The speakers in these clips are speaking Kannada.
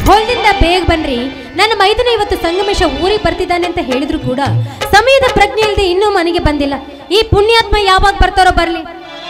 ಹೊಲದಿಂದ ಬೇಗ ಬನ್ರಿ ನನ್ನ ಮೈದನ ಇವತ್ತು ಸಂಗಮೇಶ ಊರಿಗೆ ಬರ್ತಿದ್ದಾನೆ ಅಂತ ಹೇಳಿದ್ರು ಕೂಡ ಸಮಯದ ಪ್ರಜ್ಞೆ ಇಲ್ಲದೆ ಇನ್ನೂ ಮನೆಗೆ ಬಂದಿಲ್ಲ ಈ ಪುಣ್ಯಾತ್ಮ ಯಾವಾಗ ಬರ್ತಾರೋ ಬರ್ಲಿ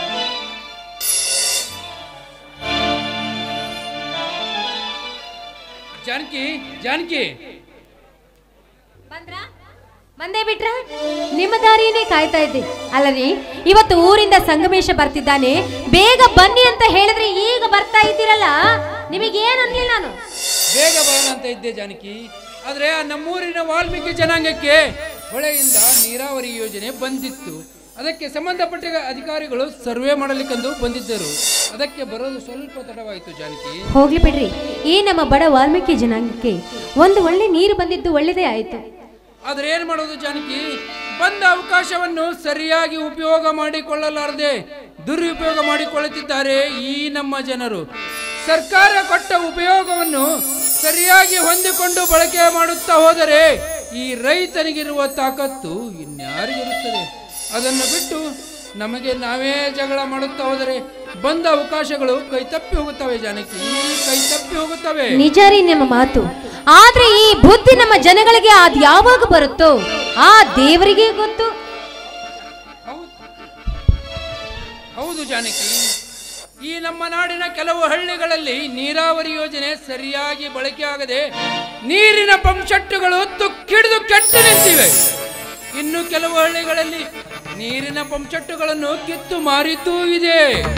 ಜಾನಕಿ ಜಾನಕಿ ಬಂದ್ರಾ? ಬಂದೇ ಬಿಟ್ರ ನಿಮ್ಮ ದಾರಿಯೇ ಕಾಯ್ತಾ ಇದ್ದೆ ಅಲ್ಲರಿ ಇವತ್ತು ಊರಿಂದ ಸಂಗಮೇಶ ಬರ್ತಿದ್ದಾನೆ ಬೇಗ ಬನ್ನಿ ಅಂತ ಹೇಳಿದ್ರೆ ಈಗ ಬರ್ತಾ ಇದ್ದೀರಲ್ಲ ನಿಮಗೇನು ಅನ್ಲಿಲ್ಲ ನಾನು ಬೇಗ ಬರೋಣ ಅಂತ ಇದ್ದೆ ಜಾನಕಿ ಆದ್ರೆ ಆ ನಮ್ಮೂರಿನ ವಾಲ್ಮೀಕಿ ಜನಾಂಗಕ್ಕೆ ಹೊಳೆಯಿಂದ ನೀರಾವರಿ ಯೋಜನೆ ಬಂದಿತ್ತು ಅದಕ್ಕೆ ಸಂಬಂಧಪಟ್ಟ ಅಧಿಕಾರಿಗಳು ಸರ್ವೆ ಮಾಡಲಿಕ್ಕಂದು ಬಂದಿದ್ದರು ಅದಕ್ಕೆ ಬರೋದು ಸ್ವಲ್ಪ ತಡವಾಯಿತು ಜಾನಕಿ ಹೋಗ್ಲಿ ಬಿಡ್ರಿ ಈ ನಮ್ಮ ಬಡ ವಾಲ್ಮೀಕಿ ಜನಾಂಗಕ್ಕೆ ಒಂದು ಒಳ್ಳೆ ನೀರು ಬಂದಿದ್ದು ಒಳ್ಳೆದೇ ಆಯ್ತು ಆದ್ರೆ ಏನ್ ಮಾಡೋದು ಜಾನಕಿ ಬಂದ ಅವಕಾಶವನ್ನು ಸರಿಯಾಗಿ ಉಪಯೋಗ ಮಾಡಿಕೊಳ್ಳಲಾರದೆ ದುರುಪಯೋಗ ಮಾಡಿಕೊಳ್ಳುತ್ತಿದ್ದಾರೆ ಈ ನಮ್ಮ ಜನರು ಸರ್ಕಾರ ಕೊಟ್ಟ ಉಪಯೋಗವನ್ನು ಸರಿಯಾಗಿ ಹೊಂದಿಕೊಂಡು ಬಳಕೆ ಮಾಡುತ್ತಾ ಹೋದರೆ ಈ ರೈತನಿಗಿರುವ ತಾಕತ್ತು ಇನ್ಯಾರಿಗಿರುತ್ತದೆ ಅದನ್ನು ಬಿಟ್ಟು ನಮಗೆ ನಾವೇ ಜಗಳ ಮಾಡುತ್ತಾ ಹೋದರೆ ಬಂದ ಅವಕಾಶಗಳು ಕೈ ತಪ್ಪಿ ಹೋಗುತ್ತವೆ ಜಾನಕಿ ಕೈ ತಪ್ಪಿ ಹೋಗುತ್ತವೆ ನಿಜ ರೀ ನಿಮ್ಮ ಮಾತು ಆದ್ರೆ ಈ ಬುದ್ಧಿ ನಮ್ಮ ಜನಗಳಿಗೆ ಅದ್ ಯಾವಾಗ ಬರುತ್ತೋ ಆ ದೇವರಿಗೆ ಗೊತ್ತು ಹೌದು ಹೌದು ಜಾನಕಿ ಈ ನಮ್ಮ ನಾಡಿನ ಕೆಲವು ಹಳ್ಳಿಗಳಲ್ಲಿ ನೀರಾವರಿ ಯೋಜನೆ ಸರಿಯಾಗಿ ಬಳಕೆ ಆಗದೆ ನೀರಿನ ಪಂಪ್ಸೆಟ್ಟುಗಳು ತುಕ್ಕಿಡಿದು ಕೆಟ್ಟು ನಿಂತಿವೆ ಇನ್ನು ಕೆಲವು ಹಳ್ಳಿಗಳಲ್ಲಿ ನೀರಿನ ಪಂಪ್ಸೆಟ್ಟುಗಳನ್ನು ಕಿತ್ತು ಮಾರಿದ್ದೂ ಇದೆ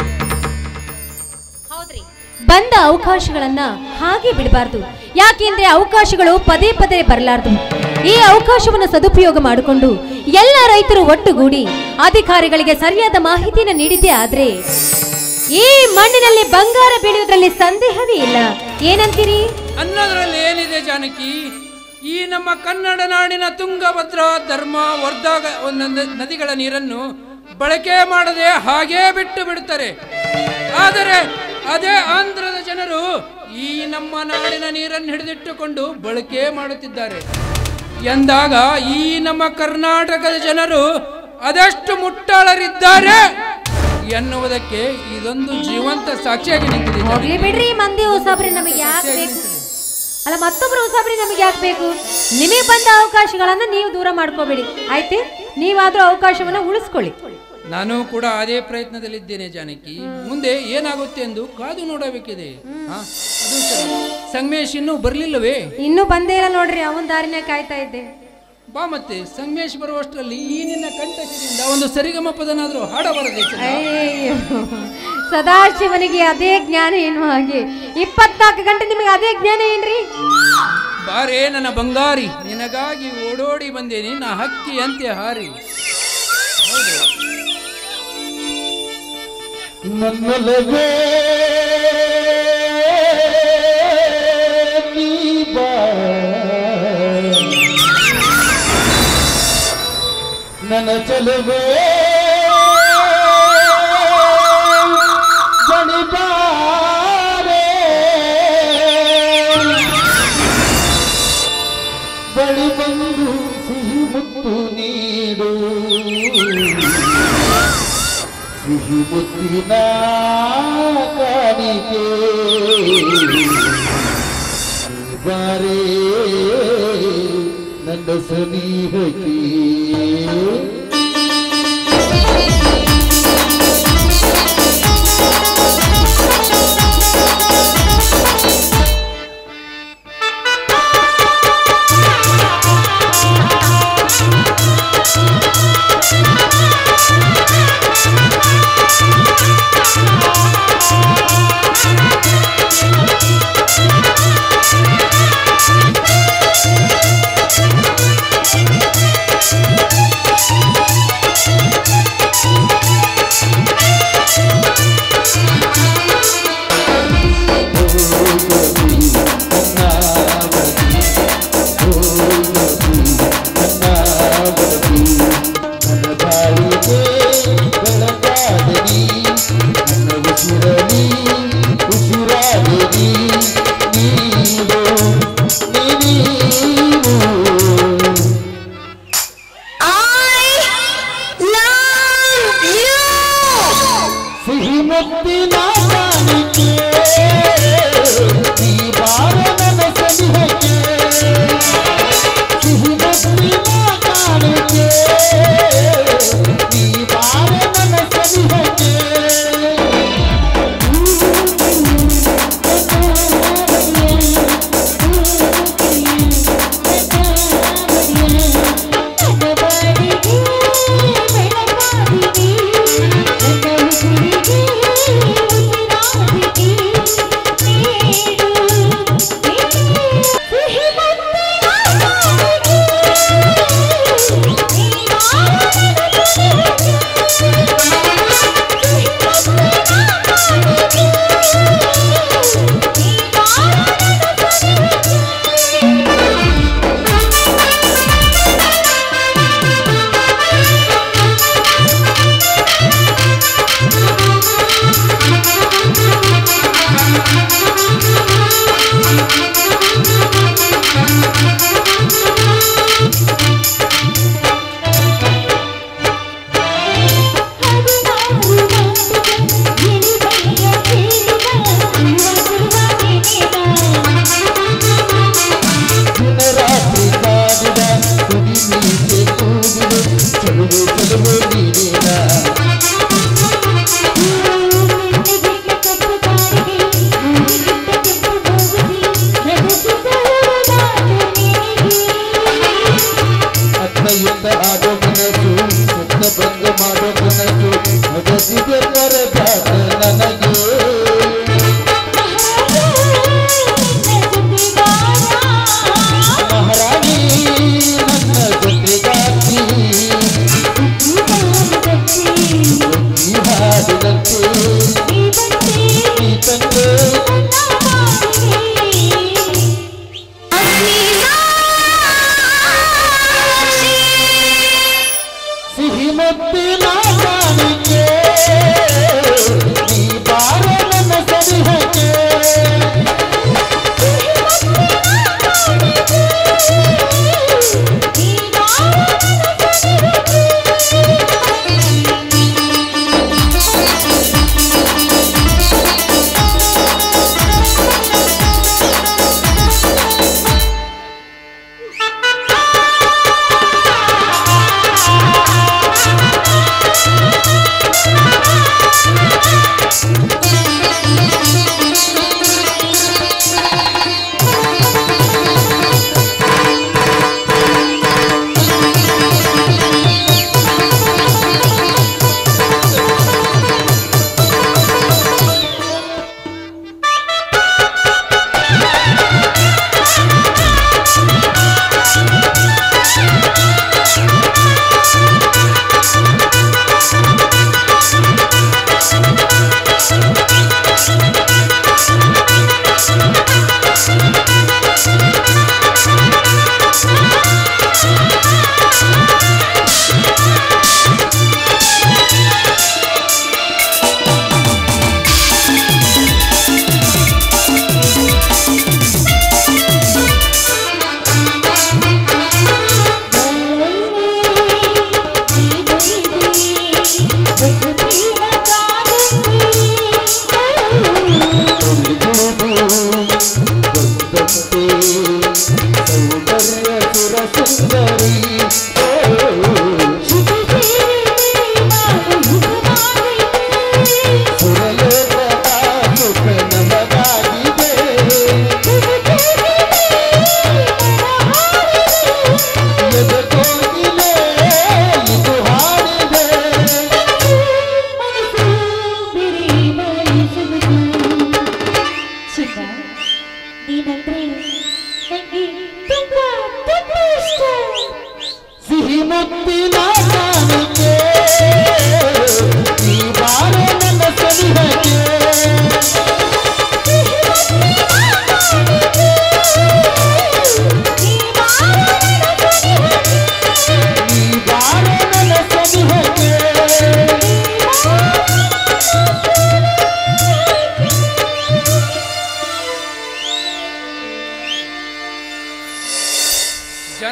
ಬಂದ ಅವಕಾಶಗಳನ್ನ ಹಾಗೆ ಬಿಡಬಾರ್ದು ಯಾಕೆಂದ್ರೆ ಅವಕಾಶಗಳು ಪದೇ ಪದೇ ಬರಲಾರ್ದು ಈ ಅವಕಾಶವನ್ನು ಸದುಪಯೋಗ ಮಾಡಿಕೊಂಡು ಎಲ್ಲ ರೈತರು ಒಟ್ಟುಗೂಡಿ ಅಧಿಕಾರಿಗಳಿಗೆ ಸರಿಯಾದ ಮಾಹಿತಿಯನ್ನು ನೀಡಿದ್ದೇ ಆದ್ರೆ ಈ ಮಣ್ಣಿನಲ್ಲಿ ಬಂಗಾರ ಬೆಳೆಯುವುದರಲ್ಲಿ ಸಂದೇಹವೇ ಇಲ್ಲ ಏನಂತೀರಿ ಅನ್ನೋದ್ರಲ್ಲಿ ಏನಿದೆ ಜಾನಕಿ ಈ ನಮ್ಮ ಕನ್ನಡ ನಾಡಿನ ತುಂಗಭದ್ರಾ ಧರ್ಮ ವರ್ಧಾಗ ಒಂದೊಂದು ನದಿಗಳ ನೀರನ್ನು ಬಳಕೆ ಮಾಡದೆ ಹಾಗೇ ಬಿಟ್ಟು ಬಿಡುತ್ತಾರೆ ಆದರೆ ಅದೇ ಆಂಧ್ರದ ಜನರು ಈ ನಮ್ಮ ನಾಡಿನ ನೀರನ್ನು ಹಿಡಿದಿಟ್ಟುಕೊಂಡು ಬಳಕೆ ಮಾಡುತ್ತಿದ್ದಾರೆ ಎಂದಾಗ ಈ ನಮ್ಮ ಕರ್ನಾಟಕದ ಜನರು ಅದೆಷ್ಟು ಮುಟ್ಟಾಳರಿದ್ದಾರೆ ಎನ್ನುವುದಕ್ಕೆ ಇದೊಂದು ಜೀವಂತ ಸಾಕ್ಷಿಯಾಗಿ ನಿಂತಿದೆ ಜಾನಕಿ. ಹೋಗ್ಲಿ ಬಿಡ್ರಿ ಈ ಮಂದಿ ಉಸಾಬ್ರಿ ನಮಗೆ ಯಾಕೆ ಬೇಕು ಅಲ್ಲ ಮತ್ತೊಬ್ರು ಉಸಾಬ್ರಿ ನಮಗೆ ಯಾಕೆ ಬೇಕು ನಿಮಗೆ ಬಂದ ಅವಕಾಶಗಳನ್ನ ನೀವು ದೂರ ಮಾಡ್ಕೋಬೇಡಿ ಆಯ್ತೆ ನೀವಾದ್ರೂ ಅವಕಾಶವನ್ನ ಉಳಿಸ್ಕೊಳ್ಳಿ ನಾನು ಕೂಡ ಅದೇ ಪ್ರಯತ್ನದಲ್ಲಿದ್ದೇನೆ ಜಾನಕಿ ಮುಂದೆ ಏನಾಗುತ್ತೆ ಎಂದು ಕಾದು ನೋಡಬೇಕಿದೆ ಹಾ, ಅದು ಸರಿ ಸಂಗಮೇಶ್ ಇನ್ನೂ ಬರ್ಲಿಲ್ಲವೇ ಇನ್ನೂ ಬಂದೇ ಇಲ್ಲ ನೋಡ್ರಿ ಅವನ ದಾರಿನೇ ಕಾಯ್ತಾ ಇದ್ದೆ ಬಾ ಮತ್ತೆ ಸಂಗಮೇಶ್ ಬರುವಷ್ಟರಲ್ಲಿ ಈ ನಿನ್ನ ಕಂಠದಿಂದ ಒಂದು ಸರಿಗಮ ಪದನಾದ್ರೂ ಹಾಡಬಾರದೆ ಚೆನ್ನ? ಅಯ್ಯೋ ಸದಾಶಿವನಿಗೆ ಅದೇ ಜ್ಞಾನ ಏನು ಹಾಗೆ ಇಪ್ಪತ್ನಾಲ್ಕು ಗಂಟೆ ನಿಮಗೆ ಅದೇ ಜ್ಞಾನ ಏನ್ರಿ ಬಾರೇ ನನ್ನ ಬಂಗಾರಿ ನಿನಗಾಗಿ ಓಡೋಡಿ ಬಂದೇನೆ ನಾ ಹಕ್ಕಿ ಅಂತೆ ಹಾರಿ ನನ್ನೊಲವೇ ನೀ ಬಾ ನನ್ನ ಚಲವೇ ಬಣಿಬಾರೆ ಬಳಿ ಬಂದು ಸಿಹಿ ಮುತ್ತು ನೀಡು ಸಿಹಿ ಮುತ್ತಿನ ಕಾಣಿಕೆ ಬಾರೇ ನನ್ನ ಸನಿಹಕ್ಕೆ Thank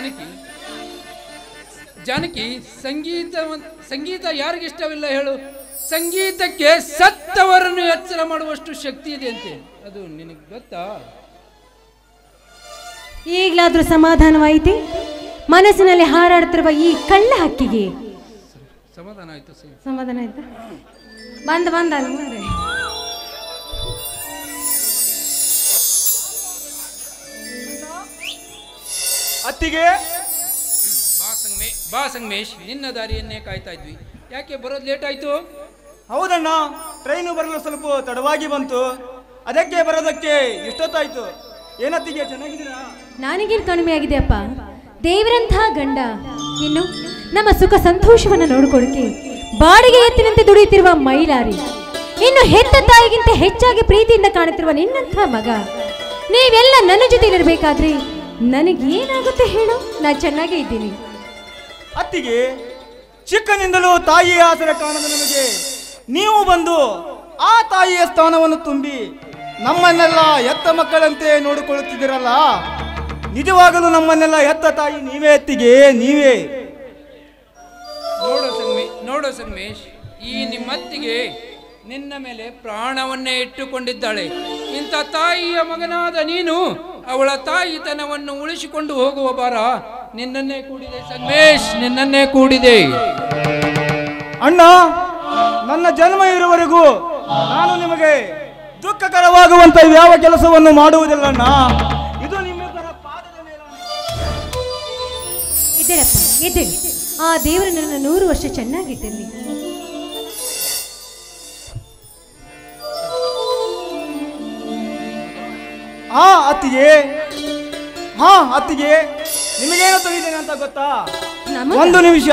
ಜಾನಕಿ ಜಾನಕಿ ಸಂಗೀತ ಸಂಗೀತ ಯಾರಿಗೆ ಇಷ್ಟವಿಲ್ಲ ಹೇಳು ಸಂಗೀತಕ್ಕೆ ಸತ್ತವರನ್ನು ಎಚ್ಚರ ಮಾಡುವಷ್ಟು ಶಕ್ತಿ ಇದೆ ಅಂತೆ ಅದು ನಿನಗೆ ಗೊತ್ತಾ ಈಗಲಾದ್ರೂ ಸಮಾಧಾನವಾಯಿತೆ ಮನಸ್ಸಿನಲ್ಲಿ ಹಾರಾಡ್ತಿರುವ ಈ ಕಳ್ಳ ಹಕ್ಕಿಗೆ ಸಮಾಧಾನ ಆಯ್ತು ಸರಿ ಸಮಾಧಾನ ಆಯ್ತಾ ಬಂದ ಬಂದ ಅಲ್ಲಿ ಮಾರ್ರೆ. ಅತ್ತಿಗೆ ಬಾ ಸಂಗಮೇ ಬಾ ಸಂಗಮೇಶ್ ನಿನ್ನ ದಾರಿಯನ್ನೇ ಕಾಯ್ತಾ ಇದ್ವಿ ಯಾಕೆ ಬರೋದು ಲೇಟ್ ಆಯ್ತು ಹೌದಣ್ಣ ಟ್ರೈನು ಬರಲು ಸ್ವಲ್ಪ ತಡವಾಗಿ ಬಂತು ಅದಕ್ಕೆ ಬರೋದಕ್ಕೆ ಎಷ್ಟೊತ್ತಾಯ್ತು ಏನತ್ತಿಗೆ ಚೆನ್ನಾಗಿದ್ದೀರಾ ನನಗೇನು ಕಡಿಮೆ ಆಗಿದೆ ಅಪ್ಪ ದೇವರಂಥ ಗಂಡ ಇನ್ನು ನಮ್ಮ ಸುಖ ಸಂತೋಷವನ್ನ ನೋಡ್ಕೊಳ್ಳಿಕ್ಕೆ ಬಾಡಿಗೆ ಎತ್ತಿನಂತೆ ದುಡಿಯುತ್ತಿರುವ ಮೈಲಾರಿ ಇನ್ನು ಹೆತ್ತ ತಾಯಿಗಿಂತ ಹೆಚ್ಚಾಗಿ ಪ್ರೀತಿಯಿಂದ ಕಾಣುತ್ತಿರುವ ನಿನ್ನಂಥ ಮಗ ನೀವೆಲ್ಲ ನನ್ನ ಜೊತೆ ಇರಬೇಕಾದ್ರೆ ನನಗೇನಾಗುತ್ತೆ ಹೇಳು ನಾ ಚೆನ್ನಾಗೇ ಇದ್ದೀನಿ ಅತ್ತಿಗೆ ಚಿಕ್ಕನಿಂದಲೂ ತಾಯಿಯ ಆಸರೆ ಕಾಣದ ನಮಗೆ ನೀವು ಬಂದು ಆ ತಾಯಿಯ ಸ್ಥಾನವನ್ನು ತುಂಬಿ ನಮ್ಮನ್ನೆಲ್ಲ ಎತ್ತ ಮಕ್ಕಳಂತೆ ನೋಡಿಕೊಳ್ಳುತ್ತಿದ್ದೀರಲ್ಲ ನಿಜವಾಗಲೂ ನಮ್ಮನ್ನೆಲ್ಲ ಎತ್ತ ತಾಯಿ ನೀವೇ ಅತ್ತಿಗೆ ನೀವೇ ನೋಡು ಸಂಗಮೇ ನೋಡು ಸಂಗಮೇಶ್ ಈ ನಿಮ್ಮತ್ತಿಗೆ ನಿನ್ನ ಮೇಲೆ ಪ್ರಾಣವನ್ನೇ ಇಟ್ಟುಕೊಂಡಿದ್ದಾಳೆ ಇಂಥ ತಾಯಿಯ ಮಗನಾದ ನೀನು ಅವಳ ತಾಯಿತನವನ್ನು ಉಳಿಸಿಕೊಂಡು ಹೋಗುವ ಬಾರ ನಿನ್ನನ್ನೇ ಕೂಡಿದೆ ಸಂಗಮೇಶ್ ನಿನ್ನನ್ನೇ ಕೂಡಿದೆ ಅಣ್ಣ ನನ್ನ ಜನ್ಮ ಇರುವವರೆಗೂ ನಾನು ನಿಮಗೆ ದುಃಖಕರವಾಗುವಂತ ಯಾವ ಕೆಲಸವನ್ನು ಮಾಡುವುದಿಲ್ಲ ಅಣ್ಣ ಇದು ನಿಮ್ಮಿಬ್ಬರ ಪಾದದ ಮೇಲೆ ಇದ್ದೇಳಪ್ಪ ಇದ್ದೇಳಿ ಆ ದೇವರು ನನ್ನ ನೂರು ವರ್ಷ ಚೆನ್ನಾಗಿಟ್ಟಿರಲಿ ಹಾ ಅತ್ತಿಗೆ ಹಾ ಅತ್ತಿಗೆ ನಿಮಗೇನು ತಿಳಿದೇನೆ ಅಂತ ಗೊತ್ತಾ ನಮಗ? ಒಂದು ನಿಮಿಷ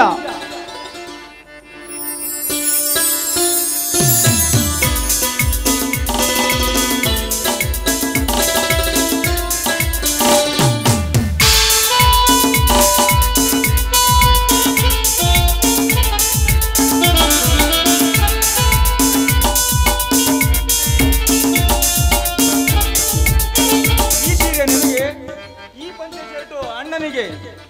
ಈ ಸೀರೆ ನಿಮಗೆ ಈ ಪಂಚೆ ಶರ್ಟು ಅಣ್ಣನಿಗೆ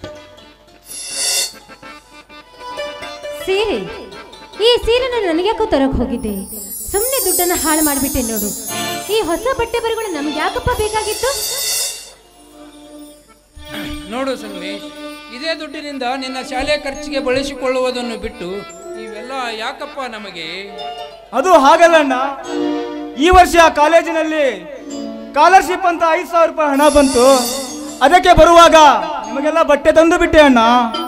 ಸೀರೆ ಈ ಸೀರೆನ ನನಗ್ಯಾಕೋ ತರಕ್ ಹೋಗಿದ್ದೆ ಸುಮ್ಮನೆ ದುಡ್ಡನ್ನ ಹಾಳು ಮಾಡಿಬಿಟ್ಟೆ ನೋಡು ಈ ಹೊಸ ಬಟ್ಟೆ ಬರೆಗಳು ನಮ್ಗೆ ಯಾಕಪ್ಪ ಬೇಕಾಗಿತ್ತು ನೋಡು ಸಂಗಮೇಶ್ ಇದೇ ದುಡ್ಡಿನಿಂದ ನಿನ್ನ ಶಾಲೆ ಖರ್ಚಿಗೆ ಬಳಸಿಕೊಳ್ಳುವುದನ್ನು ಬಿಟ್ಟು ಇವೆಲ್ಲ ಯಾಕಪ್ಪ ನಮಗೆ ಅದು ಹಾಗಲ್ಲ ಅಣ್ಣ ಈ ವರ್ಷ ಕಾಲೇಜಿನಲ್ಲಿ ಸ್ಕಾಲರ್ಶಿಪ್ ಅಂತ ಐದು ಸಾವಿರ ರೂಪಾಯಿ ಹಣ ಬಂತು ಅದಕ್ಕೆ ಬರುವಾಗ ನಿಮಗೆಲ್ಲ ಬಟ್ಟೆ ತಂದು ಬಿಟ್ಟೆ ಅಣ್ಣ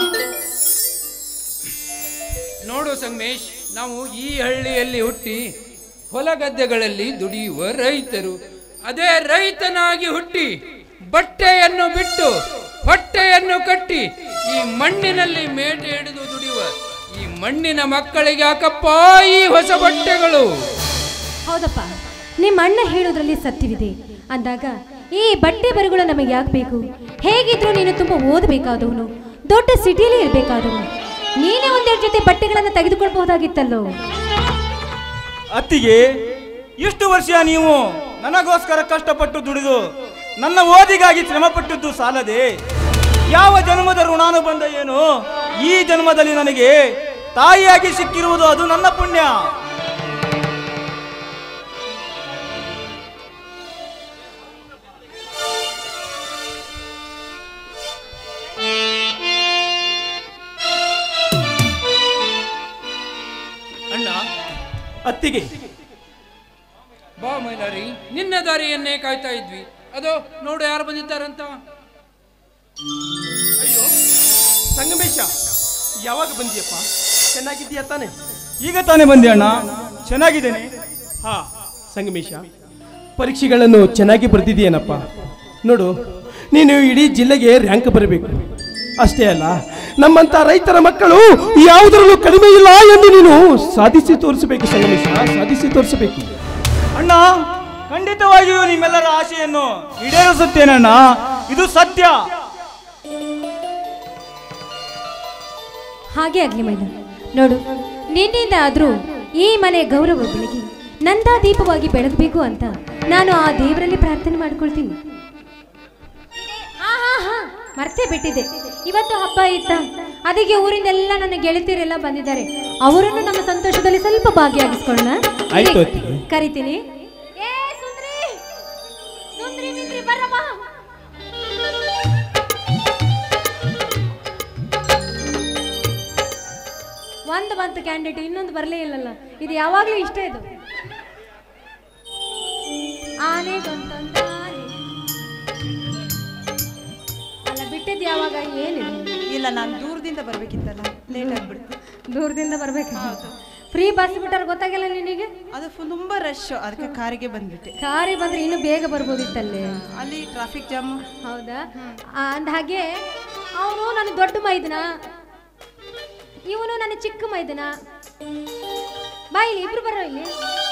ನೋಡು ಸಂಗಮೇಶ್ ನಾವು ಈ ಹಳ್ಳಿಯಲ್ಲಿ ಹುಟ್ಟಿ ಹೊಲ ಗದ್ದೆಗಳಲ್ಲಿ ದುಡಿಯುವ ರೈತರು ಅದೇ ರೈತನಾಗಿ ಹುಟ್ಟಿ ಬಟ್ಟೆಯನ್ನು ಬಿಟ್ಟು ಹೊಟ್ಟೆಯನ್ನು ಕಟ್ಟಿ ಈ ಮಣ್ಣಿನಲ್ಲಿ ಮೇಟೆ ಹಿಡಿದು ದುಡಿಯುವ ಈ ಮಣ್ಣಿನ ಮಕ್ಕಳಿಗೆ ಯಾಕಪ್ಪ ಈ ಹೊಸ ಬಟ್ಟೆಗಳು ಹೌದಪ್ಪ ನಿಮ್ಮ ಅಣ್ಣ ಹೇಳೋದ್ರಲ್ಲಿ ಸತ್ಯವಿದೆ ಅಂದಾಗ ಈ ಬಟ್ಟೆ ಬರೆಗಳು ನಮಗೆ ಯಾಕೆ ಬೇಕು ಹೇಗಿದ್ರು ನೀನು ತುಂಬ ಓದಬೇಕಾದವನು ದೊಡ್ಡ ಸಿಟಿಯಲ್ಲಿ ಇರಬೇಕಾದವನು ನೀನೇ ಒಂದೆರಡು ಜೊತೆ ಬಟ್ಟೆಗಳನ್ನು ತೆಗೆದುಕೊಳ್ಬಹುದಾಗಿತ್ತಲ್ಲೋ ಅತ್ತಿಗೆ ಇಷ್ಟು ವರ್ಷ ನೀವು ನನಗೋಸ್ಕರ ಕಷ್ಟಪಟ್ಟು ದುಡಿದು ನನ್ನ ಓದಿಗಾಗಿ ಶ್ರಮಪಟ್ಟದ್ದು ಸಾಲದೆ ಯಾವ ಜನ್ಮದ ಋಣಾನುಬಂಧ ಏನು ಈ ಜನ್ಮದಲ್ಲಿ ನನಗೆ ತಾಯಿಯಾಗಿ ಸಿಕ್ಕಿರುವುದು ಅದು ನನ್ನ ಪುಣ್ಯ ಅಣ್ಣ ಅತ್ತಿಗೆ ಬಾ ಮೈಲಾರಿ ನಿನ್ನ ದಾರಿಯನ್ನೇ ಕಾಯ್ತಾ ಇದ್ವಿ ಅದೋ ನೋಡು ಯಾರು ಬಂದಿದ್ದಾರಂತ ಅಯ್ಯೋ ಸಂಗಮೇಶ ಯಾವಾಗ ಬಂದಿಯಪ್ಪ ಚೆನ್ನಾಗಿದ್ದೀಯ ತಾನೆ ಈಗ ತಾನೇ ಬಂದೆ ಅಣ್ಣ ಚೆನ್ನಾಗಿದ್ದೇನೆ ಹಾ ಸಂಗಮೇಶ ಪರೀಕ್ಷೆಗಳನ್ನು ಚೆನ್ನಾಗಿ ಬರೆದಿದೆಯೇನಪ್ಪ ನೋಡು ನೀನು ಇಡೀ ಜಿಲ್ಲೆಗೆ ರ್ಯಾಂಕ್ ಬರಬೇಕು ಅಷ್ಟೇ ಅಲ್ಲ ನಮ್ಮಂತ ರೈತರ ಮಕ್ಕಳು ಯಾವುದರಲ್ಲೂ ಕಡಿಮೆ ಇಲ್ಲ ಎಂದು ನೀನು ಸಾಧಿಸಿ ತೋರಿಸಬೇಕು ಸಂಗಮೇಶ ಸಾಧಿಸಿ ತೋರಿಸಬೇಕು ಅಣ್ಣ ಖಂಡಿತವಾಗಿಯೂ ನಿಮ್ಮೆಲ್ಲರ ಆಶೆಯನ್ನು ಈಡೇರಿಸುತ್ತೇನಣ್ಣ ಇದು ಸತ್ಯ ಹಾಗೆ ಆಗ್ಲಿ ಮೈದ ನೋಡು ನಿನ್ನಿಂದ ಆದ್ರೂ ಈ ಮನೆ ಗೌರವ ಬೆಳಗಿ ನಂದಾದೀಪವಾಗಿ ಬೆಳಗಬೇಕು ಅಂತ ನಾನು ಆ ದೇವರಲ್ಲಿ ಪ್ರಾರ್ಥನೆ ಮಾಡ್ಕೊಳ್ತೀನಿ ಹಾ ಹಾ ಹಾ ಮರ್ತೇ ಬಿಟ್ಟಿದ್ದೆ ಇವತ್ತು ಹಬ್ಬ ಇತ್ತ ಅದಕ್ಕೆ ಊರಿಂದ ಎಲ್ಲ ನನ್ನ ಗೆಳತಿಯರೆಲ್ಲ ಬಂದಿದ್ದಾರೆ ಅವರನ್ನು ನಮ್ಮ ಸಂತೋಷದಲ್ಲಿ ಸ್ವಲ್ಪ ಭಾಗಿಯಾಗಿಸ್ಕೊಳ್ಳೋಣ ಆಯ್ತು, ಇರಿ, ಅತ್ತಿಗೆ. ಕರಿತೀನಿ ಏ ಸುಂದ್ರಿ ಸುಂದ್ರಿ ಮಿಂದ್ರಿ ಬರಮ್ಮ ಒಂದು ಬಂತು ಕ್ಯಾಂಡಿಡೇಟ್ ಇನ್ನೊಂದು ಬರಲೇ ಇಲ್ಲಲ್ಲ ಇದು ಯಾವಾಗಲೂ ಇಷ್ಟ ಇದು ಆನೆ ಗೊಂತೊಂದು ಆನೆ ಅಲ್ಲ ಬಿಟ್ಟಿದ್ದು ಯಾವಾಗ ಏನಿದೆ ಇಲ್ಲ ನಾನು ದೂರದಿಂದ ಬರ್ಬೇಕಿತ್ತಲ್ಲ ಲೇಟ್ ಆಗ್ಬಿಡ್ತು ದೂರದಿಂದ ಬರ್ಬೇಕು ಫ್ರೀ ಬಸ್ ಬಿಟ್ಟಾರ ಗೊತ್ತಾಗಿಲ್ಲ ನಿನಗೆ ಅದು ಫುಲ್ ತುಂಬಾ ರಶ್ ಅದಕ್ಕೆ ಕಾರಿಗೆ ಬಂದ್ಬಿಟ್ಟೆ ಕಾರಿ ಬಂದ್ರೆ ಇನ್ನೂ ಬೇಗ ಬರ್ಬೋದಿತ್ತಲ್ಲಿ ಅಲ್ಲಿ ಟ್ರಾಫಿಕ್ ಜಾಮ್ ಹೌದಾ ಆ, ಅಂದ ಹಾಗೆ ಅವನು ನನ್ನ ದೊಡ್ಡ ಮೈದನ ಇವನು ನನ್ನ ಚಿಕ್ಕ ಮೈದನ ಬಾ ಇಲ್ಲಿ ಇಬ್ರು ಬರೋ ಇಲ್ಲಿ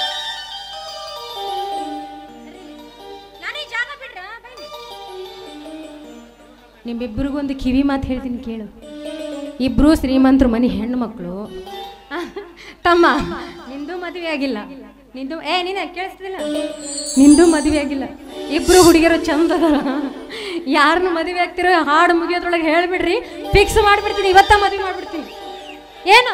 ನಾನೇ ಜಾಗ ಬಿಡ್ರಾ? ಬಾ ಇಲ್ಲಿ. ನಿಮ್ಮಿಬ್ಬರಿಗೊಂದು ಕಿವಿ ಮಾತು ಹೇಳ್ತೀನಿ ಕೇಳು ಇಬ್ರು ಶ್ರೀಮಂತರು ಮನೆ ಹೆಣ್ಣು ಮಕ್ಕಳು ತಮ್ಮ ನಿಂದು ಮದುವೆ ಆಗಿಲ್ಲ ನಿಂದು ಏ ನೀನ ಕೇಳಿಸ್ತಿಲ್ಲ ನಿಂದು ಮದುವೆ ಆಗಿಲ್ಲ ಇಬ್ರು ಹುಡುಗಿಯರು ಚಂದ ಅದಾರ ಯಾರನ್ನ ಮದುವೆ ಆಗ್ತಿರೋ ಹಾಡು ಮುಗಿಯೋದ್ರೊಳಗೆ ಹೇಳ್ಬಿಡ್ರಿ ಫಿಕ್ಸ್ ಮಾಡ್ಬಿಡ್ತೀನಿ ಇವತ್ತ ಮದುವೆ ಮಾಡ್ಬಿಡ್ತೀನಿ ಏನು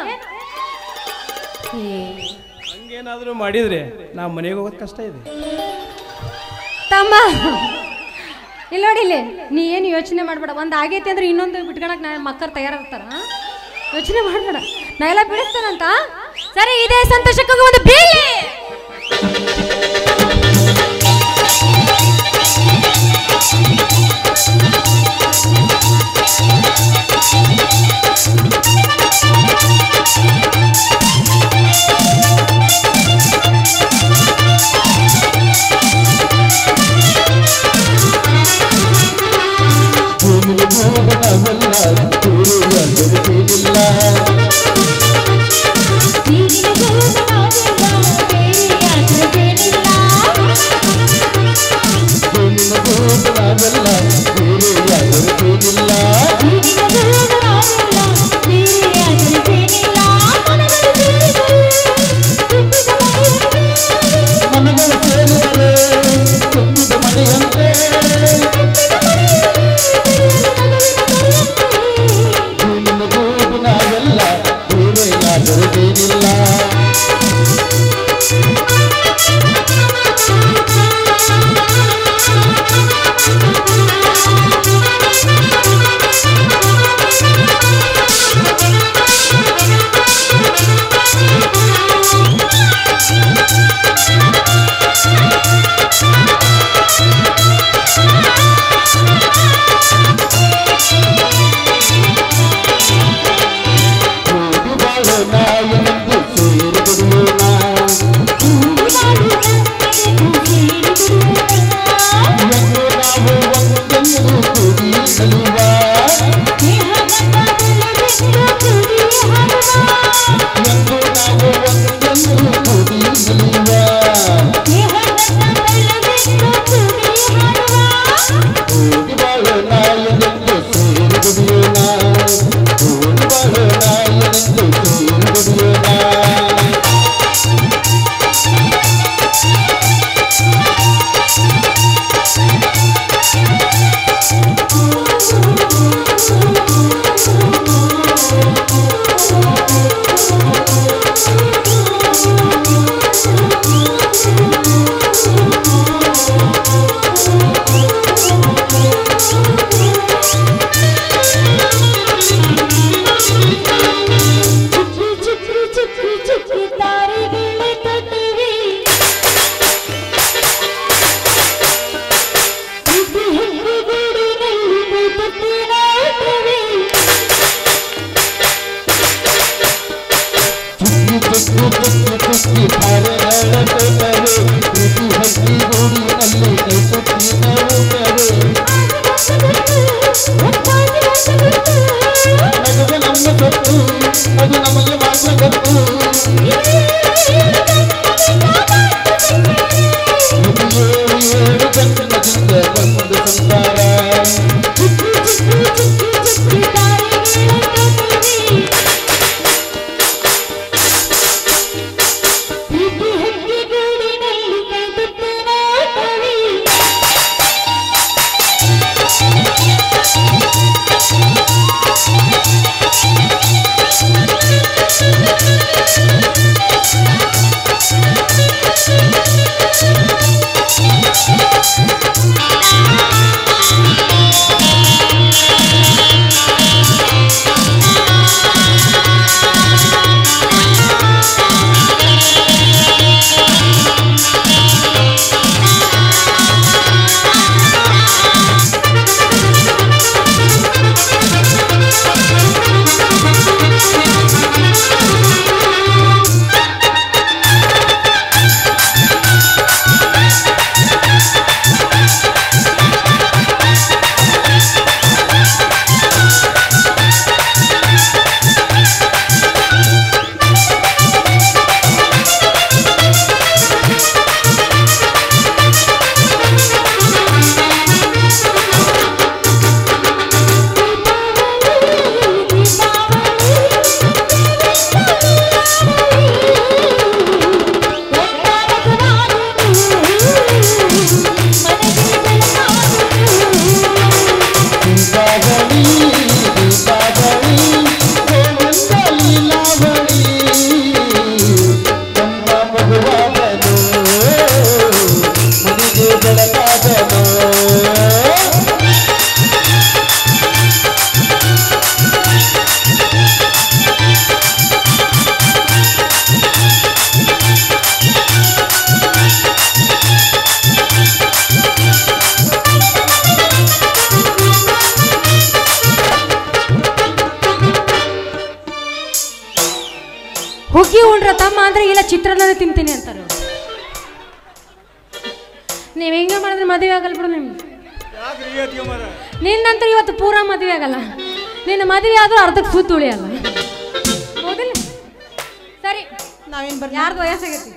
ಏ ಹಂಗೇನಾದರೂ ಮಾಡಿದ್ರೆ ನಾ ಮನೆಗೆ ಹೋಗೋದು ಕಷ್ಟ ಇದೆ ತಮ್ಮ ಇಲ್ಲಿ ನೋಡಿ ಇಲ್ಲಿ ನೀ ಏನು ಯೋಚನೆ ಮಾಡಬೇಡ ಒಂದು ಆಗೈತಿ ಅಂದ್ರೆ ಇನ್ನೊಂದು ಬಿಟ್ಕೊಳಕ್ ನಾ ಮಕ್ಕಳು ತಯಾರಾಗ್ತಾರ ಯೋಚನೆ ಮಾಡಬೇಡ ನಾ ಎಲ್ಲ ಬಿಡಿಸ್ತಾನಂತ ಸರಿ ಇದೇ ಸಂತೋಷಕ್ಕಾಗಿ ಒಂದು ಬೀಳಿ ಭೂಮಿಗೆ ಭೂಮನವಲ್ಲ ಸೂರ್ಯ ದೊರಕಿಲ್ಲ ಭೂಮಿನ ಭೂಮನವಲ್ಲ ಸೂರ್ಯ ದೊರಕಿಲ್ಲ ಮನಗಳ ಸೇರಿದರೆ ತುಂಬಿದ ಮನೆಯಂತೆ ಭೂಮಿನ ಭೂಮನವಲ್ಲ ಸೂರ್ಯ ದೊರಕಿಲ್ಲ ಕೂಡಿ ಬಾಳೋಣ ಎಂದು ಸೇರಿ ದುಡಿಯೋಣ ಎಂದು ನಾವು ಒಂದೆಂದು ಕೂಡಿ ಕಲಿಯುವ ಎಂದು ನಾವು ಒಂದೆಂದು ಕೂಡಿ ಕಲಿಯುವ ಕೂಡಿ ಬಾಳೋಣ ಎಂದು ಸೇರಿ ದುಡಿಯೋಣ ಕೂಡಿ ಬಾಳೋಣ ಎಂದು ಸೇರಿ ದುಡಿಯೋಣ ತುಕ್ಕಿ ತುಕ್ಕಿ ತುಕ್ಕಿ ಧಾರೆಗಳ ತೋಟವೇ ಪ್ರೀತಿ ಹಕ್ಕಿ ಗೂಡಿನಲ್ಲಿ ಕೈ ತುಕ್ಕಿ ನಗುತ್ತವೆ ನಗುವೆ ನಮ್ಮ ಸೊತ್ತು ಅದು ನಮಗೆ ಮಾತ್ರ ಗೊತ್ತು ಇದು ಏಳು ಏಳು ಜನ್ಮದಿಂದ ಬಂದು ಸಂಸಾರ Thank you. ಅಂದ್ರೆ ಇಲ್ಲ ಚಿತ್ರಾನ್ನ ತಿಂತೀನಿ ಅಂತಾರೆ ಅವ್ರು. ನೀವ್ ಹಿಂಗ ಮಾಡಿದ್ರೆ ಮದುವೆ ಆಗಲ್ಲ ಬಿಡು ನಿಮ್ಗೆ ಯಾಕ್ರಿ ಅತ್ತಿಗೆ ಮರ ನಿನ್ನಂತೂ ಇವತ್ತು ಪೂರಾ ಮದುವೆ ಆಗಲ್ಲ ನಿನ್ನ ಮದುವೆ ಆದ್ರೂ ಅರ್ಧಕ್ಕೆ ಸುತ್ತ ಉಳಿಯಲ್ಲ ಹೌದಿಲ್ಲ ಸರಿ ನಾವೇನ್ ಬರ್ಲ ಯಾರ್ದು ವಯಸ್ಸಾಗೈತಿ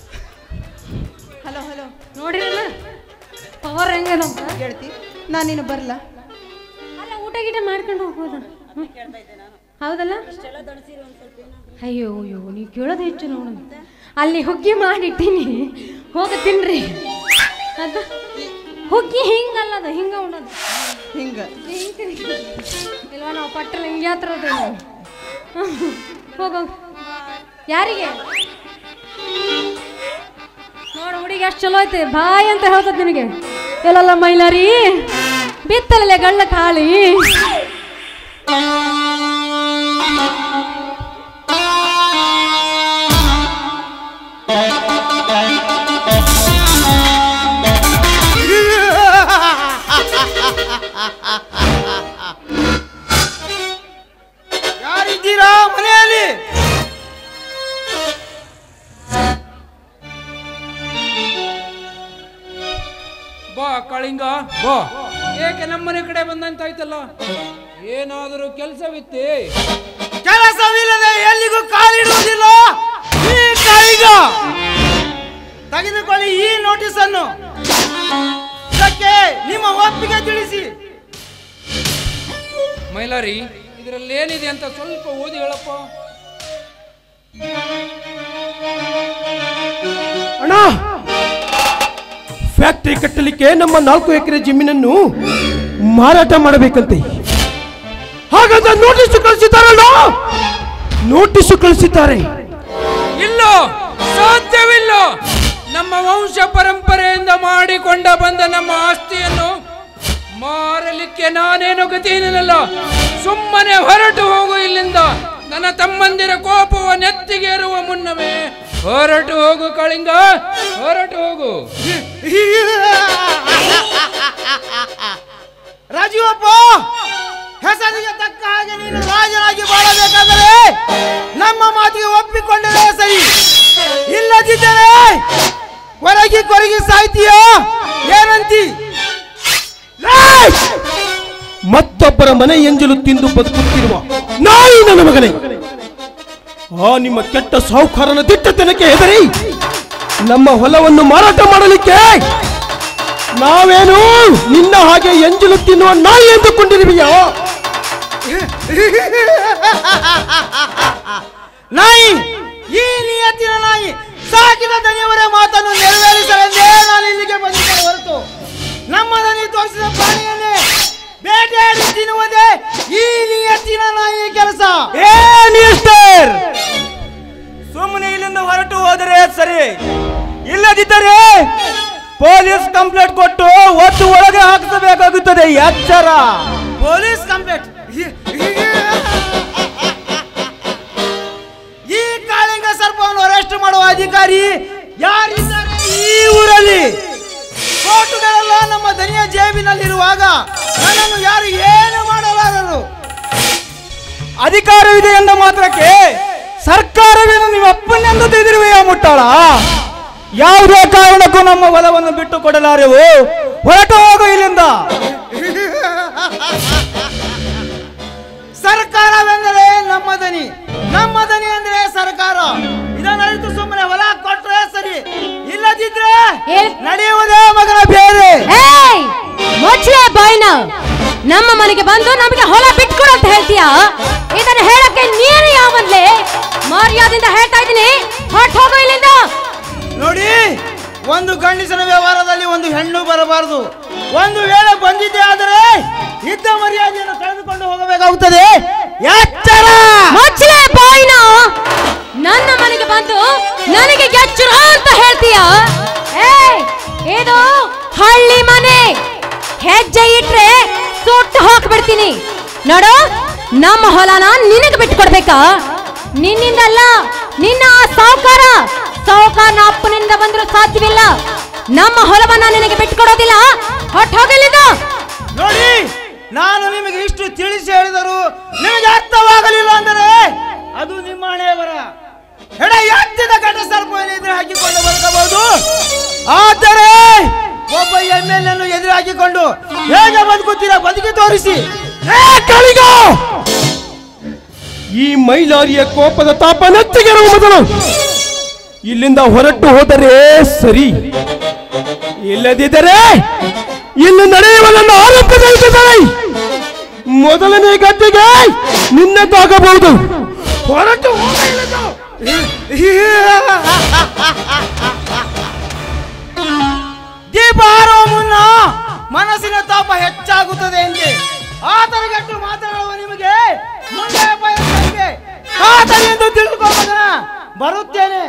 ಹಲೋ ಹಲೋ ನೋಡಿರಲ್ಲ ಪವರ್ ಹೆಂಗದ ಅಂತ ಹೇಳ್ತಿ ನಾನು ನೀನು ಬರ್ಲ ಅಲ್ಲ ಊಟ ಗೀಟ ಮಾಡ್ಕೊಂಡು ಹೋಗ್ಬೋದ ಹ್ಮ್. ಹೌದಲ್ಲ ಅಯ್ಯೋ ಅಯ್ಯೋ ನೀವು ಕೇಳೋದು ಹೆಚ್ಚು ನೋಡು ಅಲ್ಲಿ ಹುಗ್ಗಿ ಮಾಡಿಟ್ಟಿನಿ ಹೋಗ ತಿನ್ರಿ ಅದ ಹುಗ್ಗಿ ಹಿಂಗಲ್ಲ ಅದು ಹಿಂಗ ಉಣ್ಣೋದು ಹಿಂಗ ಹಿಂಗ್ ತಿನ್ನಿ. ಇಲ್ವಾ ನಾವು ಪಟ್ಟಲ್ಲ ಹಿಂಗೆ ಹತ್ರ ಹೋಗ ಯಾರಿಗೆ ನೋಡು ಹುಡುಗಿ ಎಷ್ಟು ಚಲೋ ಐತೆ ಬಾಯ್ ಅಂತ ಹೇಳ್ತದ ನಿನಗೆ ಎಲ್ಲಲ್ಲ ಮೈಲಾರಿ ಬಿತ್ತಲೇ ಗಳ್ಳ ಖಾಲಿ ಯಾರಿದ್ದೀರಾ ಮನೆಯಲ್ಲಿ ಬಾ ಕಳಿಂಗ ಬಾ ಏಕೆ ನಮ್ಮನೆ ಕಡೆ ಬಂದಂತಾಯ್ತಲ್ಲ ಏನಾದರೂ ಕೆಲಸವಿತ್ತೇ ಕೆಲಸವಿಲ್ಲದೆ ಎಲ್ಲಿಗೂ ಕಾಲಿಡುವುದಿಲ್ಲ ಈ ಕಾಳಿಗ ತೆಗೆದುಕೊಳ್ಳಿ ಈ ನೋಟಿಸ್ ಅನ್ನು ಇದಕ್ಕೆ ನಿಮ್ಮ ಒಪ್ಪಿಗೆ ತಿಳಿಸಿ ಮೈಲಾರಿ ಇದರಲ್ಲಿ ಏನಿದೆ ಅಂತ ಸ್ವಲ್ಪ ಓದಿ ಹೇಳಪ್ಪ ಅಣ್ಣ ಫ್ಯಾಕ್ಟರಿ ಕಟ್ಟಲಿಕ್ಕೆ ನಮ್ಮ ನಾಲ್ಕು ಎಕರೆ ಜಮೀನನ್ನು ಮಾರಾಟ ಮಾಡಬೇಕಂತೆ ಹಾಗಾದ್ರೆ ನೋಟಿಸ್ ಕಳಿಸಿದ್ದಾರಲ್ಲ ನೋಟಿಸ್ ಕಳಿಸಿದ್ದಾರೆ ಇಲ್ಲೋ ಸಾಧ್ಯವಿಲ್ಲ ನಮ್ಮ ವಂಶ ಪರಂಪರೆಯಿಂದ ಮಾಡಿಕೊಂಡ ಬಂದ ನಮ್ಮ ಆಸ್ತಿಯನ್ನು ಮಾರಲಿಕ್ಕೆ ನಾನೇನು ಗತಿಯೇನಲ್ಲ ಸುಮ್ಮನೆ ಹೊರಟು ಹೋಗು ಇಲ್ಲಿಂದ ನನ್ನ ತಮ್ಮಂದಿರ ಕೋಪವ ನೆತ್ತಿಗೇರುವ ಮುನ್ನವೇ ಹೊರಟು ಹೋಗು ಕಳಿಂಗ ಹೊರಟು ಹೋಗು ರಾಜೀವಪ್ಪ ಹೆಸರಿಗೆ ತಕ್ಕ ಹಾಗೆ ನೀನು ರಾಜನಾಗಿ ಬಾಳಬೇಕಾದರೆ ನಮ್ಮ ಮಾತಿಗೆ ಒಪ್ಪಿಕೊಂಡರೆ ಸರಿ ಇಲ್ಲದಿದ್ದರೆ ಕೊರಗಿ ಕೊರಗಿ ಸಾಯ್ತೀಯ ಏನಂತಿ ಏಯ್! ಮತ್ತೊಬ್ಬರ ಮನೆ ಎಂಜಲು ತಿಂದು ಬದುಕುತ್ತಿರುವ ನಾಯಿ ನನ್ನ ಮಗನೇ ಆ ನಿಮ್ಮ ಕೆಟ್ಟ ಸಾಹುಕಾರನ ದಿಟ್ಟತನಕ್ಕೆ ಹೆದರಿ ನಮ್ಮ ಹೊಲವನ್ನು ಮಾರಾಟ ಮಾಡಲಿಕ್ಕೆ ನಾವೇನು ನಿನ್ನ ಹಾಗೆ ಎಂಜಲು ತಿನ್ನುವ ನಾಯಿ ಎಂದುಕೊಂಡಿರುವೆಯೋ ನಾಯಿ ಈ ನಿಯತ್ತಿನ ನಾಯಿ ಸಾಕಿದ ದನಿಯವರ ಮಾತನ್ನು ನೆರವೇರಿಸಲೆಂದೇ ನಾನು ಇಲ್ಲಿಗೆ ಬಂದಿದ್ದೆ ಹೊರತು ನಮ್ಮ ದನಿ ತೋರಿಸಿದ ಪ್ರಾಣಿಯನ್ನೇ ಬೇಟೆಯಾಡಿ ತಿನ್ನುವುದೇ ಈ ನಿಯತ್ತಿನ ನಾಯಿ ಕೆಲಸ ಸುಮ್ಮನೆ ಇಲ್ಲಿಂದ ಹೊರಟು ಹೋದರೆ ಸರಿ ಇಲ್ಲದಿದ್ದರೆ ಪೊಲೀಸ್ ಕಂಪ್ಲೇಂಟ್ ಕೊಟ್ಟು ಒತ್ತು ಒಳಗೆ ಹಾಕಿಸಬೇಕಾಗುತ್ತದೆ ಎಚ್ಚರ ಪೊಲೀಸ್ ಕಂಪ್ಲೇಂಟ್ ಈ ಕಾಳಿಂಗ ಸರ್ಪವನ್ನು ಅರೆಸ್ಟ್ ಮಾಡುವ ಅಧಿಕಾರಿ ಯಾರಿದ್ದಾರೆ ಈ ಊರಲ್ಲಿ ಕೋರ್ಟುಗಳೆಲ್ಲ ನಮ್ಮ ದನಿಯ ಜೇಬಿನಲ್ಲಿರುವಾಗ ನನ್ನನ್ನು ಯಾರು ಏನು ಮಾಡಲಾರರು ಅಧಿಕಾರವಿದೆ ಎಂದ ಮಾತ್ರಕ್ಕೆ ಸರ್ಕಾರವೇನು ನಿಮ್ಮ ಅಪ್ಪನೆಂದು ತಿಳಿದಿರುವೆಯ ಮುಟ್ಟಾಳ ಯಾವುದೇ ಕಾರಣಕ್ಕೂ ನಮ್ಮ ಹೊಲವನ್ನು ಬಿಟ್ಟು ಕೊಡಲಾರೆವು ಹೊರಟು ಹೋಗು ಇಲ್ಲಿಂದ ಸರ್ಕಾರವೆಂದರೆ ನಮ್ಮ ದನಿ ನಮ್ಮ ದನಿ ಅಂದ್ರೆ ಸರ್ಕಾರ ಇದನ್ನ ಅರಿತು ಸುಮ್ಮನೆ ಹೊಲ ಕೊಟ್ರೆ ಸರಿ ಇಲ್ಲದಿದ್ರೆ ಹೇಳ್- ನಡೆಯುವುದೇ ಮಗನ ಬೇರೆ ಏಯ್ ಮುಚ್ಚೆ ಬಾಯ್ನ ನಮ್ಮ ಮನೆಗೆ ಬಂದು ನಮಗೆ ಹೊಲ ಬಿಟ್ಕೊಡು ಅಂತ ಹೇಳ್ತೀಯಾ ಇದನ್ನ ಹೇಳಕ್ಕೆ ನೀನು ಯಾವನ್ಲೆ ಮರ್ಯಾದಿಂದ ಹೇಳ್ತಾ ಇದ್ದೀನಿ ಹೊರಟು ಹೋಗು ಇಲ್ಲಿಂದ ನೋಡಿ ಒಂದು ಗಂಡಸನ ವ್ಯವಹಾರದಲ್ಲಿ ಒಂದು ಹೆಣ್ಣು ಬರಬಾರದು ಒಂದು ವೇಳೆ ಬಂದಿದ್ದೆ ಆದರೆ ಇದ್ದ ಮರ್ಯಾದೆಯನ್ನು ಕಳೆದುಕೊಂಡು ಹೋಗಬೇಕಾಗುತ್ತದೆ ಎಚ್ಚರ ಮುಚ್ಚಲೆ ಬಾಯ್ನ ನನ್ನ ಮನೆಗೆ ಬಂದು ನನಗೆ ಎಚ್ಚರ ಅಂತ ಹೇಳ್ತೀಯಾ ಏಯ್ ಇದು ಹಳ್ಳಿ ಮನೆ ಹೆಜ್ಜೆ ಇಟ್ರೆ ಸುಟ್ಟು ಹಾಕ್ಬಿಡ್ತೀನಿ ನೋಡು ನಮ್ಮ ಹೊಲನ ನಿನಗೆ ಬಿಟ್ಟು ಕೊಡ್ಬೇಕಾ ನಿನ್ನಿಂದಲ್ಲ ನಿನ್ನ ಆ ಸಾವುಕಾರ ಸಾವುಕಾರನ ಅಪ್ಪನಿಂದ ಬಂದ್ರು ಸಾಧ್ಯವಿಲ್ಲ ನಮ್ಮ ಹೊಲವನ್ನ ನಿನಗೆ ಬಿಟ್ಕೊಡೋದಿಲ್ಲ ಹೊಟ್ಟು ಹೋಗಲಿದ್ದು ನೋಡಿ ನಾನು ನಿಮಗೆ ಇಷ್ಟು ತಿಳಿಸಿ ಹೇಳಿದರು ನಿಮಗೆ ಅರ್ಥವಾಗಲಿಲ್ಲ ಅಂದರೆ ಅದು ನಿಮ್ಮ ಹಣೆಯ ಬರ ಹೆಡ ಎತ್ತಿದ ಗಂಡ ಸರ್ಪವನ್ನು ಎದುರು ಹಾಕಿಕೊಂಡು ಬದುಕಬಹುದು ಆದರೆ ಒಬ್ಬ ಎಮ್ ಎಲ್ ಅನ್ನು ಎದುರು ಹಾಕಿಕೊಂಡು ಹೇಗೆ ಬದುಕುತ್ತೀರಾ ಬದುಕಿ ತೋರಿಸಿ ಏ ಕಳಿಗ ಈ ಮೈಲಾರಿಯ ಕೋಪದ ತಾಪ ನೆತ್ತಿಗೆರುವ ಮೊದಲು ಇಲ್ಲಿಂದ ಹೊರಟು ಹೋದರೆ ಸರಿ ಇಲ್ಲದಿದ್ದರೆ ಇಲ್ಲಿ ನಡೆಯುವ ನನ್ನ ಆರೋಪದಲ್ಲಿ ಮೊದಲನೇ ಗದ್ದೆಗೆ ನಿನ್ನದಾಗಬಹುದು ಹೊರಟು ಹೋಗ ಇಲ್ಲಿಂದ. ದೀಪ ಹಾರುವ ಮುನ್ನ ಮನಸ್ಸಿನ ತಾಪ ಹೆಚ್ಚಾಗುತ್ತದೆ ಎಂದೆ ಆತನಿಗಟ್ಟು ಮಾತನಾಡುವ ನಿಮಗೆ ಮುಂದೆ ಬಯಸಿಗೆ ಆತನ ಎಂದು ತಿಳ್ಕೊ ಮಗನ ಬರುತ್ತೇನೆ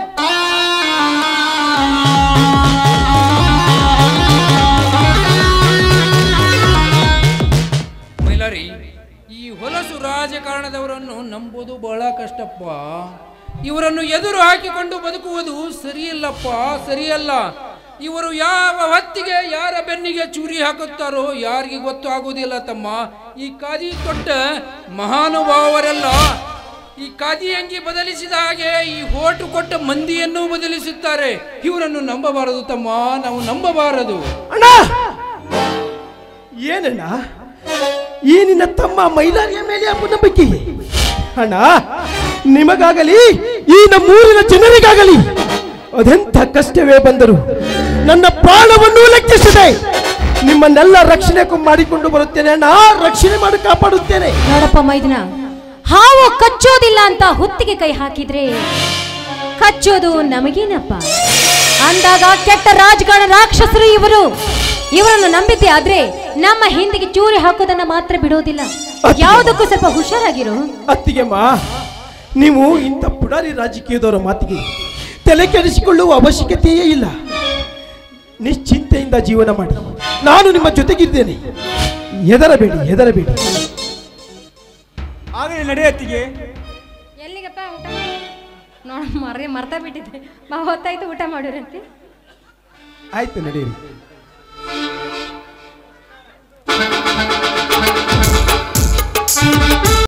ಮೈಲಾರಿ ಈ ಹೊಲಸು ರಾಜಕಾರಣದವರನ್ನು ನಂಬುವುದು ಬಹಳ ಕಷ್ಟಪ್ಪ ಇವರನ್ನು ಎದುರು ಹಾಕಿಕೊಂಡು ಬದುಕುವುದು ಸರಿಯಿಲ್ಲಪ್ಪ ಸರಿಯಲ್ಲ ಇವರು ಯಾವ ಹೊತ್ತಿಗೆ ಯಾರ ಬೆನ್ನಿಗೆ ಚೂರಿ ಹಾಕುತ್ತಾರೋ ಯಾರಿಗೆ ಗೊತ್ತು ಆಗುವುದಿಲ್ಲ ತಮ್ಮ ಈ ಕಾದಿ ತೊಟ್ಟ ಮಹಾನುಭಾವರೆಲ್ಲ ಈ ಕಾದಿ ಅಂಗಿ ಬದಲಿಸಿದ ಹಾಗೆ ಈ ಹೋಟು ಕೊಟ್ಟ ಮಂದಿಯನ್ನು ಬದಲಿಸುತ್ತಾರೆ ಇವರನ್ನು ನಂಬಬಾರದು ತಮ್ಮ ನಾವು ನಂಬಬಾರದು ಅಣ್ಣ ಏನಣ್ಣ ಈ ನಿನ್ನ ತಮ್ಮ ಮೈಲಾರಿಯ ಮೇಲೆ ಅಪನಂಬಿಕೆ ಅಣ್ಣ ನಿಮಗಾಗಲಿ ಈ ನಮ್ಮೂರಿನ ಜನರಿಗಾಗಲಿ ಅದೆಂಥ ಕಷ್ಟವೇ ಬಂದರು ನನ್ನ ಪ್ರಾಣವನ್ನು ಲೆಕ್ಕಿಸಿದೆ ನಿಮ್ಮನ್ನೆಲ್ಲ ರಕ್ಷಣೆ ಕು- ಮಾಡಿಕೊಂಡು ಬರುತ್ತೇನೆ ಅಣ್ಣ ರಕ್ಷಣೆ ಮಾಡಿ ಕಾಪಾಡುತ್ತೇನೆ ನೋಡಪ್ಪ ಮೈದನ ಹಾವು ಕಚ್ಚೋದಿಲ್ಲ ಅಂತ ಹುತ್ತಿಗೆ ಕೈ ಹಾಕಿದ್ರೆ ಕಚ್ಚೋದು ನಮಗೇನಪ್ಪ ಅಂದಾಗ ಕೆಟ್ಟ ರಾಜಕಾರಣ ರಾಕ್ಷಸರು ಇವರು ಇವರನ್ನು ನಂಬಿದ್ದೆ ಆದ್ರೆ ನಮ್ಮ ಹಿಂದಿಗೆ ಚೂರಿ ಹಾಕೋದನ್ನ ಮಾತ್ರ ಬಿಡೋದಿಲ್ಲ ಯಾವುದಕ್ಕೂ ಸ್ವಲ್ಪ ಹುಷಾರಾಗಿರು ಅತ್ತಿಗೆಮ್ಮ ನೀವು ಇಂಥ ಪುಡಾರಿ ರಾಜಕೀಯದವರ ಮಾತಿಗೆ ತಲೆ ಕೆಡಿಸಿಕೊಳ್ಳುವ ಅವಶ್ಯಕತೆಯೇ ಇಲ್ಲ ನಿಶ್ಚಿಂತೆಯಿಂದ ಜೀವನ ಮಾಡಿ ನಾನು ನಿಮ್ಮ ಜೊತೆಗಿದ್ದೇನೆ ಹೆದರಬೇಡಿ ಹೆದರಬೇಡಿ ಆಗಲಿ ನಡೆಯತ್ತಿಗೆ ಎಲ್ಲಿಗಪ್ಪ ಊಟ ನೋಡ ಮರ ಮರ್ತಾ ಬಿಟ್ಟಿದ್ದೆ ಬಾ ಹೊತ್ತಾಯ್ತು ಊಟ ಮಾಡಿರಂತೆ ಆಯ್ತು ನಡೀರಿ